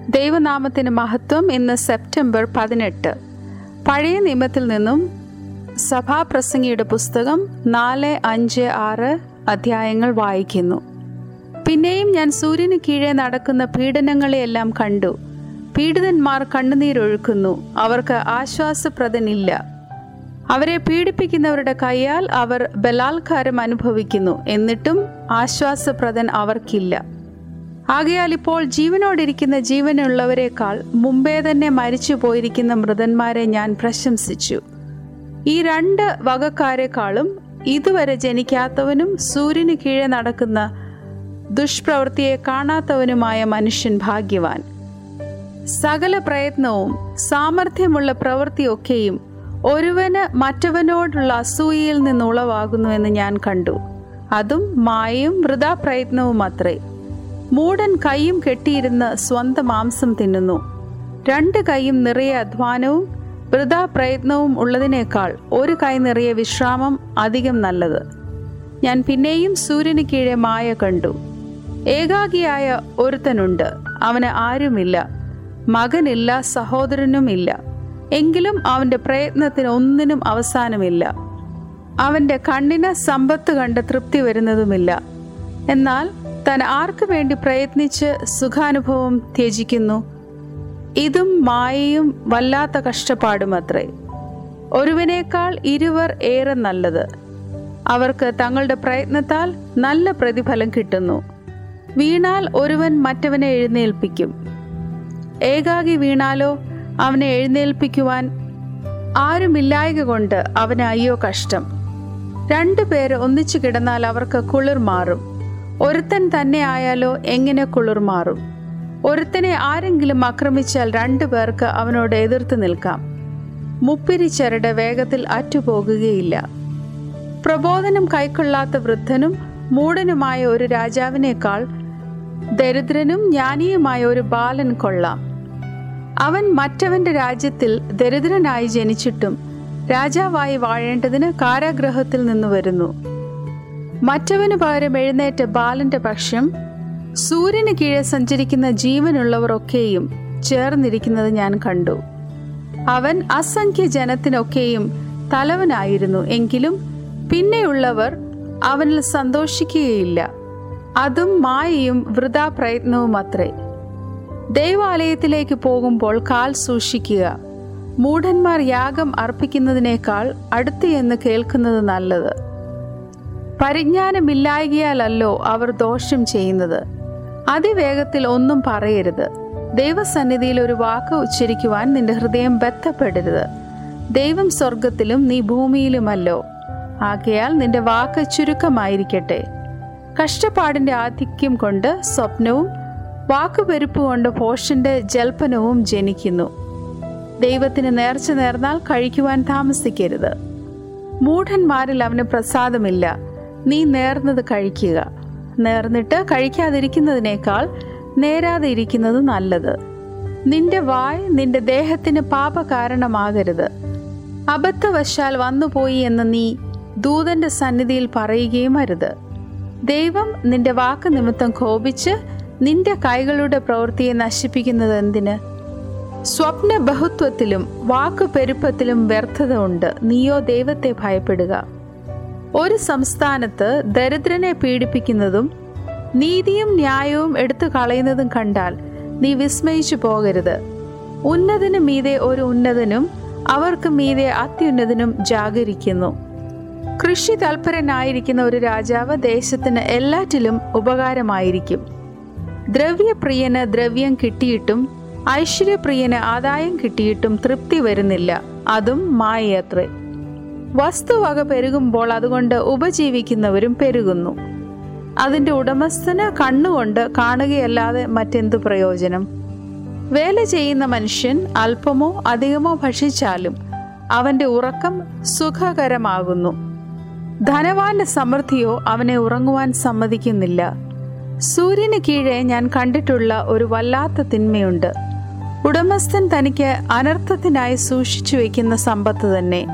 ദൈവനാമത്തിന് മഹത്വം ഇന്ന് സെപ്റ്റംബർ പതിനെട്ട് പഴയ നിയമത്തിൽ നിന്നും സഭാപ്രസംഗിയുടെ പുസ്തകം നാല് അഞ്ച് ആറ് അധ്യായങ്ങൾ വായിക്കുന്നു പിന്നെയും ഞാൻ സൂര്യന് കീഴെ നടക്കുന്ന പീഡനങ്ങളെയെല്ലാം കണ്ടു പീഡിതന്മാർ കണ്ണുനീരൊഴുക്കുന്നു അവർക്ക് ആശ്വാസപ്രദനില്ല അവരെ പീഡിപ്പിക്കുന്നവരുടെ കൈയാൽ അവർ ബലാത്കാരം അനുഭവിക്കുന്നു എന്നിട്ടും ആശ്വാസപ്രദൻ അവർക്കില്ല ആകയാൽ ഇപ്പോൾ ജീവനോടിരിക്കുന്ന ജീവനുള്ളവരെക്കാൾ മുമ്പേ തന്നെ മരിച്ചു പോയിരിക്കുന്ന മൃതന്മാരെ ഞാൻ പ്രശംസിച്ചു ഈ രണ്ട് വകക്കാരെക്കാളും ഇതുവരെ ജനിക്കാത്തവനും സൂര്യന് കീഴെ നടക്കുന്ന ദുഷ്പ്രവൃത്തിയെ കാണാത്തവനുമായ മനുഷ്യൻ ഭാഗ്യവാൻ സകല പ്രയത്നവും സാമർഥ്യമുള്ള പ്രവൃത്തിയൊക്കെയും ഒരുവന് മറ്റവനോടുള്ള അസൂയയിൽ നിന്നുളവാകുന്നുവെന്ന് ഞാൻ കണ്ടു അതും മായയും വൃഥാ പ്രയത്നവും അത്രേ മൂടൻ കൈയും കെട്ടിയിരുന്ന് സ്വന്തം മാംസം തിന്നുന്നു രണ്ട് കൈയും നിറയെ അധ്വാനവും വൃഥാ പ്രയത്നവും ഉള്ളതിനേക്കാൾ ഒരു കൈ നിറയെ വിശ്രാമം അധികം നല്ലത് ഞാൻ പിന്നെയും സൂര്യന് കീഴെ മായ കണ്ടു ഏകാഗിയായ ഒരുത്തനുണ്ട് അവന് ആരുമില്ല മകനില്ല സഹോദരനുമില്ല എങ്കിലും അവന്റെ പ്രയത്നത്തിന് ഒന്നിനും അവസാനമില്ല അവന്റെ കണ്ണിന് സമ്പത്ത് കണ്ട് തൃപ്തി വരുന്നതുമില്ല എന്നാൽ താൻ ആർക്കു വേണ്ടി പ്രയത്നിച്ച് സുഖാനുഭവം ത്യജിക്കുന്നു ഇതും മായയും വല്ലാത്ത കഷ്ടപ്പാടുമത്രേ ഒരുവനേക്കാൾ ഇരുവർ ഏറെ നല്ലത് അവർക്ക് തങ്ങളുടെ പ്രയത്നത്താൽ നല്ല പ്രതിഫലം കിട്ടുന്നു വീണാൽ ഒരുവൻ മറ്റവനെ എഴുന്നേൽപ്പിക്കും ഏകാകി വീണാലോ അവനെ എഴുന്നേൽപ്പിക്കുവാൻ ആരുമില്ലായക കൊണ്ട് അവന് അയ്യോ കഷ്ടം രണ്ടു പേര് ഒന്നിച്ചു കിടന്നാൽ അവർക്ക് കുളിർ മാറും ഒരുത്തൻ തന്നെ ആയാലോ എങ്ങനെ കുളിർ മാറും ഒരുത്തനെ ആരെങ്കിലും ആക്രമിച്ചാൽ രണ്ടു പേർക്ക് അവനോട് എതിർത്ത് നിൽക്കാം മുപ്പിരി ചരട് വേഗത്തിൽ അറ്റുപോകുകയില്ല പ്രബോധനം കൈക്കൊള്ളാത്ത വൃദ്ധനും മൂടനുമായ ഒരു രാജാവിനേക്കാൾ ദരിദ്രനും ജ്ഞാനിയുമായ ഒരു ബാലൻ കൊള്ളാം അവൻ മറ്റവന്റെ രാജ്യത്തിൽ ദരിദ്രനായി ജനിച്ചിട്ടും രാജാവായി വാഴേണ്ടതിന് കാരാഗ്രഹത്തിൽ നിന്ന് വരുന്നു മറ്റവന് പകരം എഴുന്നേറ്റ ബാലന്റെ പക്ഷം സൂര്യന് കീഴെ സഞ്ചരിക്കുന്ന ജീവനുള്ളവരൊക്കെയും ചേർന്നിരിക്കുന്നത് ഞാൻ കണ്ടു അവൻ അസംഖ്യ ജനത്തിനൊക്കെയും തലവനായിരുന്നു എങ്കിലും പിന്നെയുള്ളവർ അവനിൽ സന്തോഷിക്കുകയില്ല അതും മായയും വൃഥാ പ്രയത്നവും അത്രേ ദൈവാലയത്തിലേക്ക് പോകുമ്പോൾ കാൽ സൂക്ഷിക്കുക മൂഢന്മാർ യാഗം അർപ്പിക്കുന്നതിനേക്കാൾ അടുത്ത് എന്ന് കേൾക്കുന്നത് നല്ലത് പരിജ്ഞാനമില്ലായകയാലല്ലോ അവർ ദോഷം ചെയ്യുന്നത് അതിവേഗത്തിൽ ഒന്നും പറയരുത് ദൈവസന്നിധിയിൽ ഒരു വാക്ക് ഉച്ചരിക്കുവാൻ നിന്റെ ഹൃദയം ബന്ധപ്പെടരുത് ദൈവം സ്വർഗത്തിലും നീ ഭൂമിയിലുമല്ലോ ആകയാൽ നിന്റെ വാക്ക് ചുരുക്കമായിരിക്കട്ടെ കഷ്ടപ്പാടിന്റെ ആധിക്യം കൊണ്ട് സ്വപ്നവും വാക്കുപെരുപ്പ് കൊണ്ട് പോഷന്റെ ജൽപ്പനവും ജനിക്കുന്നു ദൈവത്തിന് നേർച്ച നേർന്നാൽ കഴിക്കുവാൻ താമസിക്കരുത് മൂഢന്മാരിൽ അവന് പ്രസാദമില്ല നീ നേർന്നത് കഴിക്കുക നേർന്നിട്ട് കഴിക്കാതിരിക്കുന്നതിനേക്കാൾ നേരാതെ ഇരിക്കുന്നത് നല്ലത് നിന്റെ വായ് നിന്റെ ദേഹത്തിന് പാപകാരണമാകരുത് അബദ്ധവശാൽ വന്നുപോയി എന്ന് നീ ദൂതന്റെ സന്നിധിയിൽ പറയുകയും അരുത് ദൈവം നിന്റെ വാക്ക് നിമിത്തം കോപിച്ച് നിന്റെ കൈകളുടെ പ്രവൃത്തിയെ നശിപ്പിക്കുന്നത് എന്തിന് സ്വപ്ന ബഹുത്വത്തിലും വാക്കു പെരുപ്പത്തിലും വ്യർത്ഥത ഉണ്ട് നീയോ ദൈവത്തെ ഭയപ്പെടുക ഒരു സംസ്ഥാനത്ത് ദരിദ്രനെ പീഡിപ്പിക്കുന്നതും നീതിയും ന്യായവും എടുത്തു കളയുന്നതും കണ്ടാൽ നീ വിസ്മയിച്ചു പോകരുത് ഉന്നതന് മീതെ ഒരു ഉന്നതനും അവർക്ക് മീതെ അത്യുന്നതനും ജാഗരിക്കുന്നു കൃഷി തൽപരനായിരിക്കുന്ന ഒരു രാജാവ് ദേശത്തിന് എല്ലാറ്റിലും ഉപകാരമായിരിക്കും ദ്രവ്യപ്രിയന് ദ്രവ്യം കിട്ടിയിട്ടും ഐശ്വര്യപ്രിയന് ആദായം കിട്ടിയിട്ടും തൃപ്തി വരുന്നില്ല അതും മായയത്രേ വസ്തുവക പെരുകുമ്പോൾ അതുകൊണ്ട് ഉപജീവിക്കുന്നവരും പെരുകുന്നു അതിന്റെ ഉടമസ്ഥന് കണ്ണുകൊണ്ട് കാണുകയല്ലാതെ മറ്റെന്തു പ്രയോജനം വേല ചെയ്യുന്ന മനുഷ്യൻ അല്പമോ അധികമോ ഭക്ഷിച്ചാലും അവന്റെ ഉറക്കം സുഖകരമാകുന്നു ധനവാന്റെ സമൃദ്ധിയോ അവനെ ഉറങ്ങുവാൻ സമ്മതിക്കുന്നില്ല സൂര്യന് കീഴെ ഞാൻ കണ്ടിട്ടുള്ള ഒരു വല്ലാത്ത തിന്മയുണ്ട് ഉടമസ്ഥൻ തനിക്ക് അനർത്ഥത്തിനായി സൂക്ഷിച്ചു വയ്ക്കുന്ന സമ്പത്ത് തന്നെ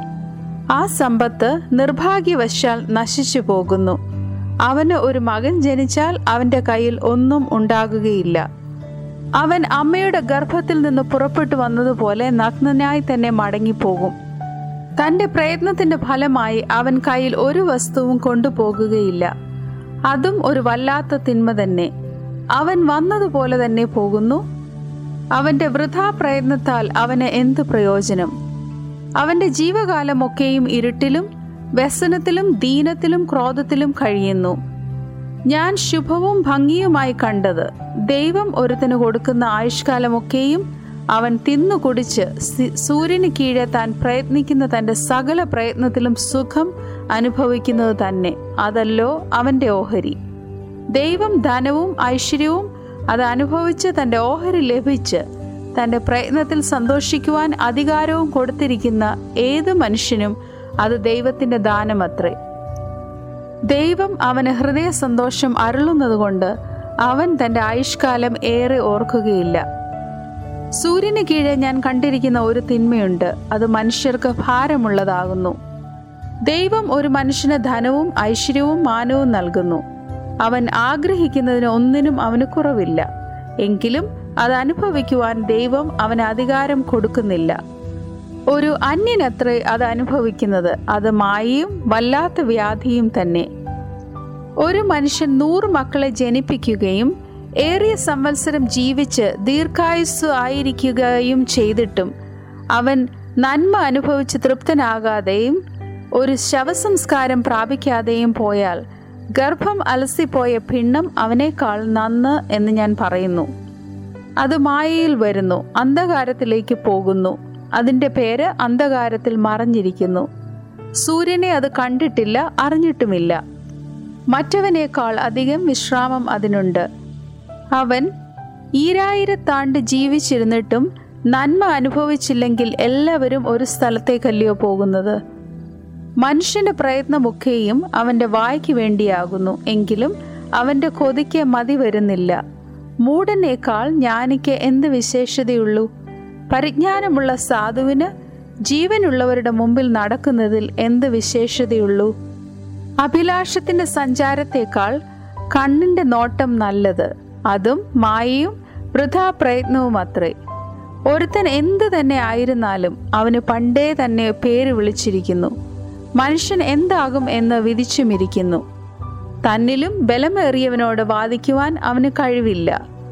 ആ സമ്പത്ത് നിർഭാഗ്യവശാൽ നശിച്ചു പോകുന്നു അവന് ഒരു മകൻ ജനിച്ചാൽ അവന്റെ കയ്യിൽ ഒന്നും ഉണ്ടാകുകയില്ല അവൻ അമ്മയുടെ ഗർഭത്തിൽ നിന്ന് പുറപ്പെട്ടു വന്നതുപോലെ നഗ്നനായി തന്നെ മടങ്ങിപ്പോകും തന്റെ പ്രയത്നത്തിന്റെ ഫലമായി അവൻ കയ്യിൽ ഒരു വസ്തുവും കൊണ്ടുപോകുകയില്ല അതും ഒരു വല്ലാത്ത തിന്മ തന്നെ അവൻ വന്നതുപോലെ തന്നെ പോകുന്നു അവന്റെ വൃഥാ പ്രയത്നത്താൽ അവന് എന്ത് പ്രയോജനം അവന്റെ ജീവകാലമൊക്കെയും ഇരുട്ടിലും വ്യസനത്തിലും ദീനത്തിലും ക്രോധത്തിലും കഴിയുന്നു ഞാൻ ശുഭവും ഭംഗിയുമായി കണ്ടത് ദൈവം ഒരുത്തന് കൊടുക്കുന്ന ആയുഷ്കാലമൊക്കെയും അവൻ തിന്നു കുടിച്ച് സൂര്യന് കീഴെ താൻ പ്രയത്നിക്കുന്ന തന്റെ സകല പ്രയത്നത്തിലും സുഖം അനുഭവിക്കുന്നത് തന്നെ അതല്ലോ അവന്റെ ഓഹരി ദൈവം ധനവും ഐശ്വര്യവും അത് അനുഭവിച്ച് തന്റെ ഓഹരി ലഭിച്ച് തന്റെ പ്രയത്നത്തിൽ സന്തോഷിക്കുവാൻ അധികാരവും കൊടുത്തിരിക്കുന്ന ഏത് മനുഷ്യനും അത് ദൈവത്തിന്റെ ദാനമത്രേ ദൈവം അവന് ഹൃദയ സന്തോഷം അരുളുന്നതുകൊണ്ട് അവൻ തന്റെ ആയുഷ്കാലം ഏറെ ഓർക്കുകയില്ല സൂര്യന് കീഴെ ഞാൻ കണ്ടിരിക്കുന്ന ഒരു തിന്മയുണ്ട് അത് മനുഷ്യർക്ക് ഭാരമുള്ളതാകുന്നു ദൈവം ഒരു മനുഷ്യന് ധനവും ഐശ്വര്യവും മാനവും നൽകുന്നു അവൻ ആഗ്രഹിക്കുന്നതിന് ഒന്നിനും അവന് കുറവില്ല എങ്കിലും അത് അനുഭവിക്കുവാൻ ദൈവം അവന് അധികാരം കൊടുക്കുന്നില്ല ഒരു അന്യനത്രേ അത് അനുഭവിക്കുന്നത് അത് മായയും വല്ലാത്ത വ്യാധിയും തന്നെ ഒരു മനുഷ്യൻ നൂറ് മക്കളെ ജനിപ്പിക്കുകയും ഏറിയ സംവത്സരം ജീവിച്ച് ദീർഘായുസ് ആയിരിക്കുകയും ചെയ്തിട്ടും അവൻ നന്മ അനുഭവിച്ച് തൃപ്തനാകാതെയും ഒരു ശവസംസ്കാരം പ്രാപിക്കാതെയും പോയാൽ ഗർഭം അലസിപ്പോയ ഭിണ്ണം അവനേക്കാൾ നന്ന് എന്ന് ഞാൻ പറയുന്നു അത് മായയിൽ വരുന്നു അന്ധകാരത്തിലേക്ക് പോകുന്നു അതിൻ്റെ പേര് അന്ധകാരത്തിൽ മറഞ്ഞിരിക്കുന്നു സൂര്യനെ അത് കണ്ടിട്ടില്ല അറിഞ്ഞിട്ടുമില്ല മറ്റവനേക്കാൾ അധികം വിശ്രാമം അതിനുണ്ട് അവൻ ഈരായിരത്താണ്ട് ജീവിച്ചിരുന്നിട്ടും നന്മ അനുഭവിച്ചില്ലെങ്കിൽ എല്ലാവരും ഒരു സ്ഥലത്തേക്കല്ലയോ പോകുന്നത് മനുഷ്യന്റെ പ്രയത്നമൊക്കെയും അവന്റെ വായ്ക്ക് വേണ്ടിയാകുന്നു എങ്കിലും അവന്റെ കൊതിക്ക് മതി വരുന്നില്ല മൂടനേക്കാൾ ജ്ഞാനിക്ക് എന്ത് വിശേഷതയുള്ളൂ പരിജ്ഞാനമുള്ള സാധുവിന് ജീവനുള്ളവരുടെ മുമ്പിൽ നടക്കുന്നതിൽ എന്ത് വിശേഷതയുള്ളൂ അഭിലാഷത്തിന്റെ സഞ്ചാരത്തേക്കാൾ കണ്ണിന്റെ നോട്ടം നല്ലത് അതും മായയും വൃഥാ പ്രയത്നവും അത്രേ ഒരുത്തൻ എന്ത് തന്നെ ആയിരുന്നാലും അവന് പണ്ടേ തന്നെ പേര് വിളിച്ചിരിക്കുന്നു മനുഷ്യൻ എന്താകും എന്ന് വിധിച്ചുമിരിക്കുന്നു തന്നിലും ബലമേറിയവനോട് വാദിക്കുവാൻ അവന് കഴിവില്ല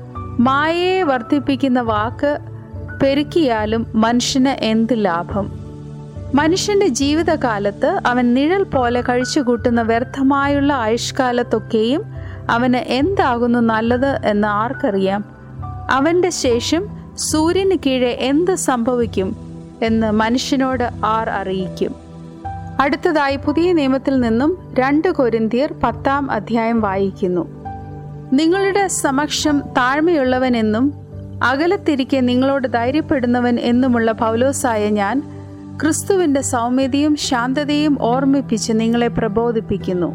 മായയെ വർദ്ധിപ്പിക്കുന്ന വാക്ക് പെരുക്കിയാലും മനുഷ്യന് എന്ത് ലാഭം മനുഷ്യന്റെ ജീവിതകാലത്ത് അവൻ നിഴൽ പോലെ കഴിച്ചുകൂട്ടുന്ന വ്യർത്ഥമായുള്ള ആയുഷ്കാലത്തൊക്കെയും അവന് എന്താകുന്നു നല്ലത് എന്ന് ആർക്കറിയാം അവന്റെ ശേഷം സൂര്യന് കീഴെ എന്ത് സംഭവിക്കും എന്ന് മനുഷ്യനോട് ആർ അറിയിക്കും അടുത്തതായി പുതിയ നിയമത്തിൽ നിന്നും രണ്ട് കൊരിന്തിയർ പത്താം അധ്യായം വായിക്കുന്നു നിങ്ങളുടെ സമക്ഷം താഴ്മയുള്ളവനെന്നും അകലത്തിരിക്കെ നിങ്ങളോട് ധൈര്യപ്പെടുന്നവൻ എന്നുമുള്ള പൗലോസായ ഞാൻ ക്രിസ്തുവിന്റെ സൗമ്യതയും ശാന്തതയും ഓർമ്മിപ്പിച്ച് നിങ്ങളെ പ്രബോധിപ്പിക്കുന്നു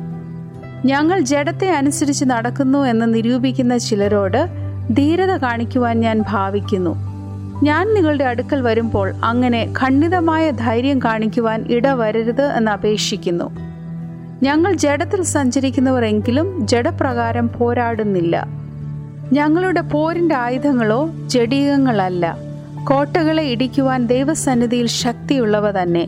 ഞങ്ങൾ ജഡത്തെ അനുസരിച്ച് നടക്കുന്നു എന്ന് നിരൂപിക്കുന്ന ചിലരോട് ധീരത കാണിക്കുവാൻ ഞാൻ ഭാവിക്കുന്നു ഞാൻ നിങ്ങളുടെ അടുക്കൽ വരുമ്പോൾ അങ്ങനെ ഖണ്ഡിതമായ ധൈര്യം കാണിക്കുവാൻ ഇടവരരുത് എന്ന് അപേക്ഷിക്കുന്നു ഞങ്ങൾ ജഡത്തിൽ സഞ്ചരിക്കുന്നവർ എങ്കിലും ജഡപ്രകാരം പോരാടുന്നില്ല ഞങ്ങളുടെ പോരിന്റെ ആയുധങ്ങളോ ജഡീകങ്ങളല്ല കോട്ടകളെ ഇടിക്കുവാൻ ദൈവസന്നിധിയിൽ ശക്തിയുള്ളവ തന്നെ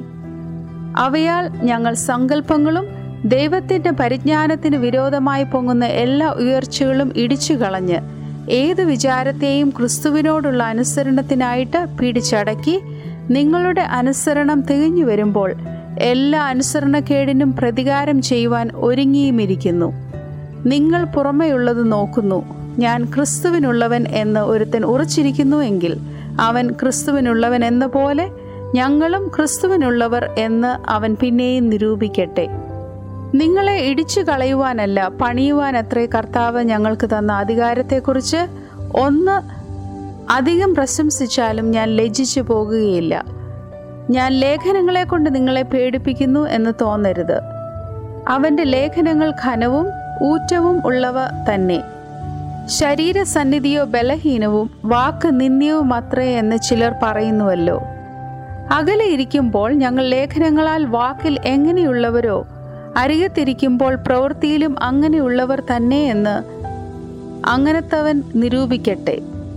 അവയാൽ ഞങ്ങൾ സങ്കല്പങ്ങളും ദൈവത്തിന്റെ പരിജ്ഞാനത്തിന് വിരോധമായി പൊങ്ങുന്ന എല്ലാ ഉയർച്ചകളും ഇടിച്ചു കളഞ്ഞ് ഏത് വിചാരത്തെയും ക്രിസ്തുവിനോടുള്ള അനുസരണത്തിനായിട്ട് പിടിച്ചടക്കി നിങ്ങളുടെ അനുസരണം തികഞ്ഞു വരുമ്പോൾ എല്ലാ അനുസരണക്കേടിനും പ്രതികാരം ചെയ്യുവാൻ ഒരുങ്ങിയുമിരിക്കുന്നു നിങ്ങൾ പുറമെയുള്ളത് നോക്കുന്നു ഞാൻ ക്രിസ്തുവിനുള്ളവൻ എന്ന് ഒരുത്തൻ ഉറച്ചിരിക്കുന്നു എങ്കിൽ അവൻ ക്രിസ്തുവിനുള്ളവൻ എന്ന പോലെ ഞങ്ങളും ക്രിസ്തുവിനുള്ളവർ എന്ന് അവൻ പിന്നെയും നിരൂപിക്കട്ടെ നിങ്ങളെ ഇടിച്ചു കളയുവാനല്ല പണിയുവാൻ അത്രേ കർത്താവ് ഞങ്ങൾക്ക് തന്ന അധികാരത്തെക്കുറിച്ച് ഒന്ന് അധികം പ്രശംസിച്ചാലും ഞാൻ ലജ്ജിച്ചു പോകുകയില്ല ഞാൻ ലേഖനങ്ങളെ കൊണ്ട് നിങ്ങളെ പേടിപ്പിക്കുന്നു എന്ന് തോന്നരുത് അവന്റെ ലേഖനങ്ങൾ ഘനവും ഊറ്റവും ഉള്ളവ തന്നെ ശരീരസന്നിധിയോ ബലഹീനവും വാക്ക് നിന്ദ്യവും അത്രേ എന്ന് ചിലർ പറയുന്നുവല്ലോ അകലെ ഇരിക്കുമ്പോൾ ഞങ്ങൾ ലേഖനങ്ങളാൽ വാക്കിൽ എങ്ങനെയുള്ളവരോ അരികത്തിരിക്കുമ്പോൾ പ്രവൃത്തിയിലും അങ്ങനെയുള്ളവർ തന്നെ എന്ന് അങ്ങനത്തവൻ നിരൂപിക്കട്ടെ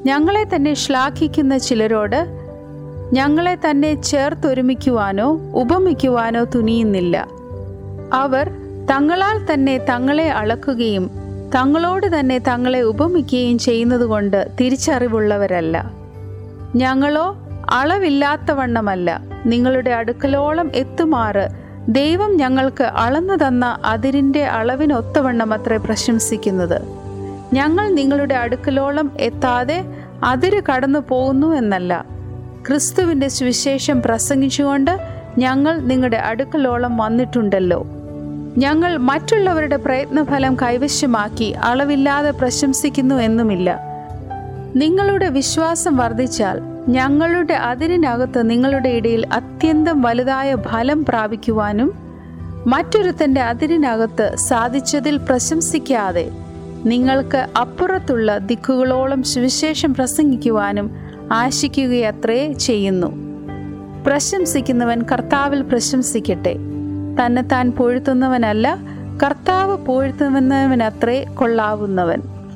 ഞങ്ങളെ തന്നെ ശ്ലാഘിക്കുന്ന ചിലരോട് ഞങ്ങളെ തന്നെ ചേർത്തൊരുമിക്കുവാനോ ഉപമിക്കുവാനോ തുനിയുന്നില്ല അവർ തങ്ങളാൽ തന്നെ തങ്ങളെ അളക്കുകയും തങ്ങളോട് തന്നെ തങ്ങളെ ഉപമിക്കുകയും ചെയ്യുന്നതുകൊണ്ട് തിരിച്ചറിവുള്ളവരല്ല ഞങ്ങളോ അളവില്ലാത്തവണ്ണമല്ല നിങ്ങളുടെ അടുക്കലോളം എത്തുമാറ് ദൈവം ഞങ്ങൾക്ക് അളന്നു തന്ന അതിരിൻ്റെ അളവിനൊത്തവണ്ണം അത്രേ പ്രശംസിക്കുന്നത് ഞങ്ങൾ നിങ്ങളുടെ അടുക്കലോളം എത്താതെ അതിര് കടന്നു പോകുന്നു എന്നല്ല ക്രിസ്തുവിൻ്റെ സുവിശേഷം പ്രസംഗിച്ചുകൊണ്ട് ഞങ്ങൾ നിങ്ങളുടെ അടുക്കലോളം വന്നിട്ടുണ്ടല്ലോ ഞങ്ങൾ മറ്റുള്ളവരുടെ പ്രയത്നഫലം കൈവശമാക്കി അളവില്ലാതെ പ്രശംസിക്കുന്നു എന്നുമില്ല നിങ്ങളുടെ വിശ്വാസം വർദ്ധിച്ചാൽ ഞങ്ങളുടെ അതിരിനകത്ത് നിങ്ങളുടെ ഇടയിൽ അത്യന്തം വലുതായ ഫലം പ്രാപിക്കുവാനും മറ്റൊരുത്തൻ്റെ അതിരിനകത്ത് സാധിച്ചതിൽ പ്രശംസിക്കാതെ നിങ്ങൾക്ക് അപ്പുറത്തുള്ള ദിക്കുകളോളം സുവിശേഷം പ്രസംഗിക്കുവാനും ആശിക്കുകയത്രേ ചെയ്യുന്നു പ്രശംസിക്കുന്നവൻ കർത്താവിൽ പ്രശംസിക്കട്ടെ തന്നെത്താൻ പൊഴുത്തുന്നവനല്ല കർത്താവ് പൊഴുത്തുന്നവനത്രേ കൊള്ളാവുന്നവൻ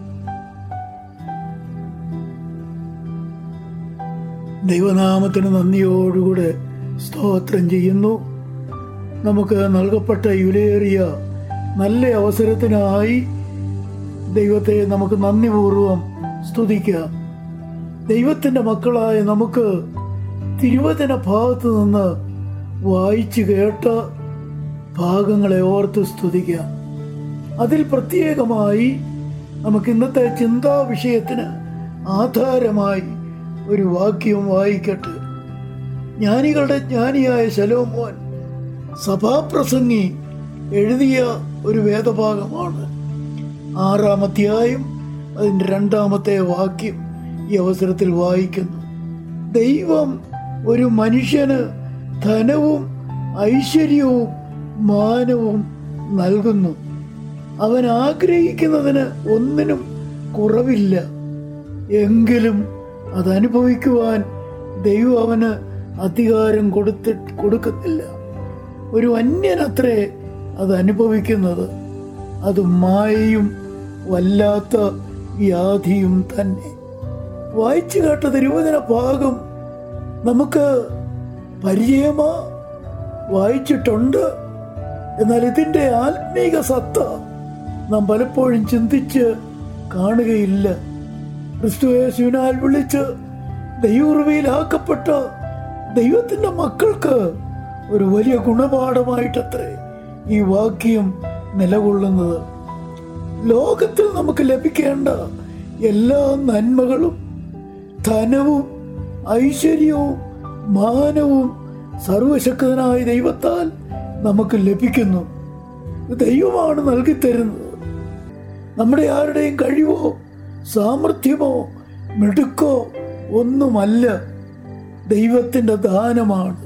ദൈവനാമത്തിന് നന്ദിയോടുകൂടെ സ്തോത്രം ചെയ്യുന്നു നമുക്ക് നൽകപ്പെട്ട വിലയേറിയ നല്ല അവസരത്തിനായി ദൈവത്തെ നമുക്ക് നന്ദിപൂർവം സ്തുതിക്കാം ദൈവത്തിൻ്റെ മക്കളായ നമുക്ക് തിരുവചന ഭാഗത്ത് നിന്ന് വായിച്ചു കേട്ട ഭാഗങ്ങളെ ഓർത്ത് സ്തുതിക്കാം അതിൽ പ്രത്യേകമായി നമുക്ക് ഇന്നത്തെ ചിന്താ വിഷയത്തിന് ആധാരമായി ഒരു വാക്യം വായിക്കട്ടെ ജ്ഞാനികളുടെ ജ്ഞാനിയായ ശലോമോൻ സഭാപ്രസംഗി എഴുതിയ ഒരു വേദഭാഗമാണ് ആറാം അധ്യായം അതിൻ്റെ രണ്ടാമത്തെ വാക്യം ഈ അവസരത്തിൽ വായിക്കുന്നു ദൈവം ഒരു മനുഷ്യന് ധനവും ഐശ്വര്യവും മാനവും നൽകുന്നു അവൻ ആഗ്രഹിക്കുന്നതിന് ഒന്നിനും കുറവില്ല എങ്കിലും അതനുഭവിക്കുവാൻ ദൈവം അവന് അധികാരം കൊടുത്തി കൊടുക്കുന്നില്ല ഒരു അന്യനത്രേ അത് അനുഭവിക്കുന്നത് അത് മായയും വല്ലാത്ത വ്യാധിയും തന്നെ വായിച്ചു കേട്ട തിരുവചന ഭാഗം നമുക്ക് പരിചയമാ വായിച്ചിട്ടുണ്ട് എന്നാൽ ഇതിൻ്റെ ആത്മീക സത്ത നാം പലപ്പോഴും ചിന്തിച്ച് കാണുകയില്ല ക്രിസ്തുയേശുവിനാൽ വിളിച്ച് ദൈവകൃപയിലാക്കപ്പെട്ട ദൈവത്തിൻ്റെ മക്കൾക്ക് ഒരു വലിയ ഗുണപാഠമായിട്ടത്രേ ഈ വാക്യം നിലകൊള്ളുന്നത് ലോകത്തിൽ നമുക്ക് ലഭിക്കേണ്ട എല്ലാ നന്മകളും ധനവും ഐശ്വര്യവും മാനവും സർവശക്തനായ ദൈവത്താൽ നമുക്ക് ലഭിക്കുന്നു ദൈവമാണ് നൽകിത്തരുന്നത് നമ്മുടെ ആരുടെയും കഴിവോ സാമർഥ്യമോ മിടുക്കോ ഒന്നുമല്ല ദൈവത്തിൻ്റെ ദാനമാണ്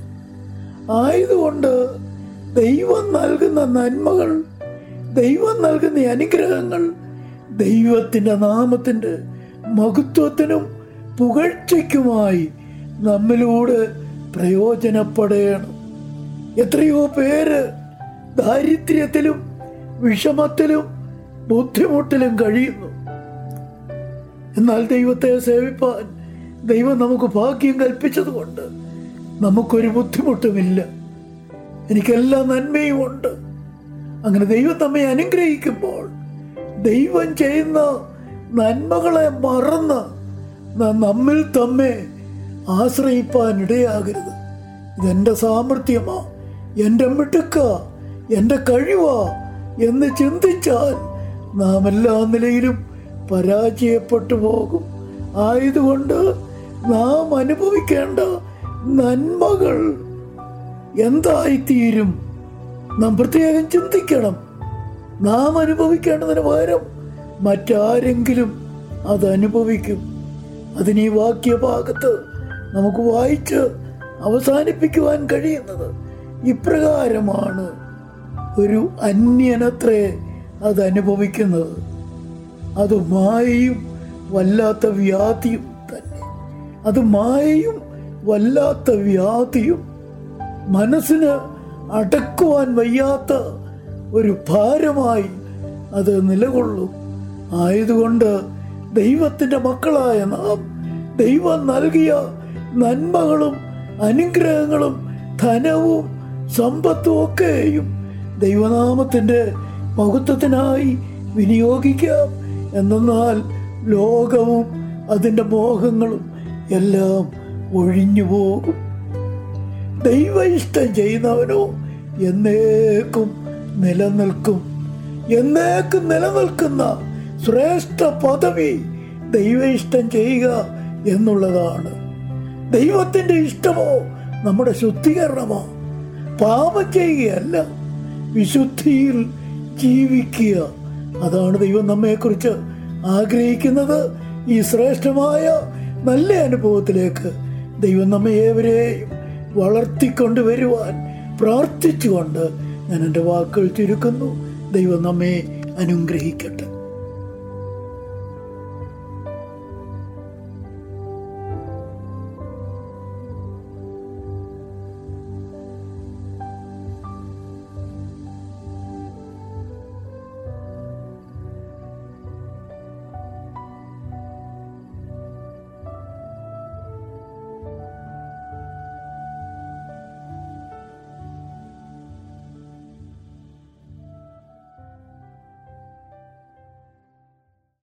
ആയതുകൊണ്ട് ദൈവം നൽകുന്ന നന്മകൾ ദൈവം നൽകുന്ന അനുഗ്രഹങ്ങൾ ദൈവത്തിൻ്റെ നാമത്തിൻ്റെ മഹത്വത്തിനും പുകഴ്ചയ്ക്കുമായി നമ്മിലൂടെ പ്രയോജനപ്പെടണം എത്രയോ പേര് ദാരിദ്ര്യത്തിലും വിഷമത്തിലും ബുദ്ധിമുട്ടിലും കഴിയുന്നു എന്നാൽ ദൈവത്തെ സേവിപ്പാൻ ദൈവം നമുക്ക് ഭാഗ്യം കൽപ്പിച്ചതുകൊണ്ട് നമുക്കൊരു ബുദ്ധിമുട്ടുമില്ല എനിക്കെല്ലാ നന്മയും ഉണ്ട് അങ്ങനെ ദൈവം നമ്മെ അനുഗ്രഹിക്കുമ്പോൾ ദൈവം ചെയ്യുന്ന നന്മകളെ മറന്ന് നാം നമ്മിൽ തമ്മെ ആശ്രയിപ്പാൻ ഇടയാകരുത് ഇതെന്റെ സാമർഥ്യമാ എൻ്റെ മിടുക്ക എൻ്റെ കഴിവാ എന്ന് ചിന്തിച്ചാൽ നാം എല്ലാ നിലയിലും പരാജയപ്പെട്ടു പോകും ആയതുകൊണ്ട് നാം അനുഭവിക്കേണ്ട നന്മകൾ എന്തായിത്തീരും നാം പ്രത്യേകം ചിന്തിക്കണം നാം അനുഭവിക്കേണ്ടതിന് പകരം മറ്റാരെങ്കിലും അത് അനുഭവിക്കും അതിന് ഈ വാക്യഭാഗത്ത് നമുക്ക് വായിച്ച് അവസാനിപ്പിക്കുവാൻ കഴിയുന്നത് ഇപ്രകാരമാണ് ഒരു അന്യനത്രേ അത് അനുഭവിക്കുന്നത് അത് മായയും വല്ലാത്ത വ്യാധിയും തന്നെ അത് മായയും വല്ലാത്ത വ്യാധിയും മനസ്സിന് അടക്കുവാൻ വയ്യാത്ത ഒരു ഭാരമായി അത് നിലകൊള്ളും ആയതുകൊണ്ട് ദൈവത്തിൻ്റെ മക്കളായ നാം ദൈവം നൽകിയ നന്മകളും അനുഗ്രഹങ്ങളും ധനവും സമ്പത്തും ഒക്കെയും ദൈവനാമത്തിൻ്റെ മഹത്വത്തിനായി വിനിയോഗിക്കാം എന്നാൽ ലോകവും അതിൻ്റെ മോഹങ്ങളും എല്ലാം ഒഴിഞ്ഞു പോകും ദൈവ ഇഷ്ടം ചെയ്യുന്നവനോ എന്നേക്കും നിലനിൽക്കും എന്നേക്കും നിലനിൽക്കുന്ന ശ്രേഷ്ഠ പദവി ദൈവ ഇഷ്ടം ചെയ്യുക എന്നുള്ളതാണ് ദൈവത്തിൻ്റെ ഇഷ്ടമോ നമ്മുടെ ശുദ്ധീകരണമോ പാപം ചെയ്യുകയല്ല വിശുദ്ധിയിൽ ജീവിക്കുക അതാണ് ദൈവം നമ്മെക്കുറിച്ച് ആഗ്രഹിക്കുന്നത് ഈ ശ്രേഷ്ഠമായ നല്ല അനുഭവത്തിലേക്ക് ദൈവം നമ്മെ ഏവരെയും വളർത്തിക്കൊണ്ടുവരുവാൻ പ്രാർത്ഥിച്ചുകൊണ്ട് ഞാൻ എൻ്റെ വാക്കുകൾ ചുരുക്കുന്നു ദൈവം നമ്മെ അനുഗ്രഹിക്കട്ടെ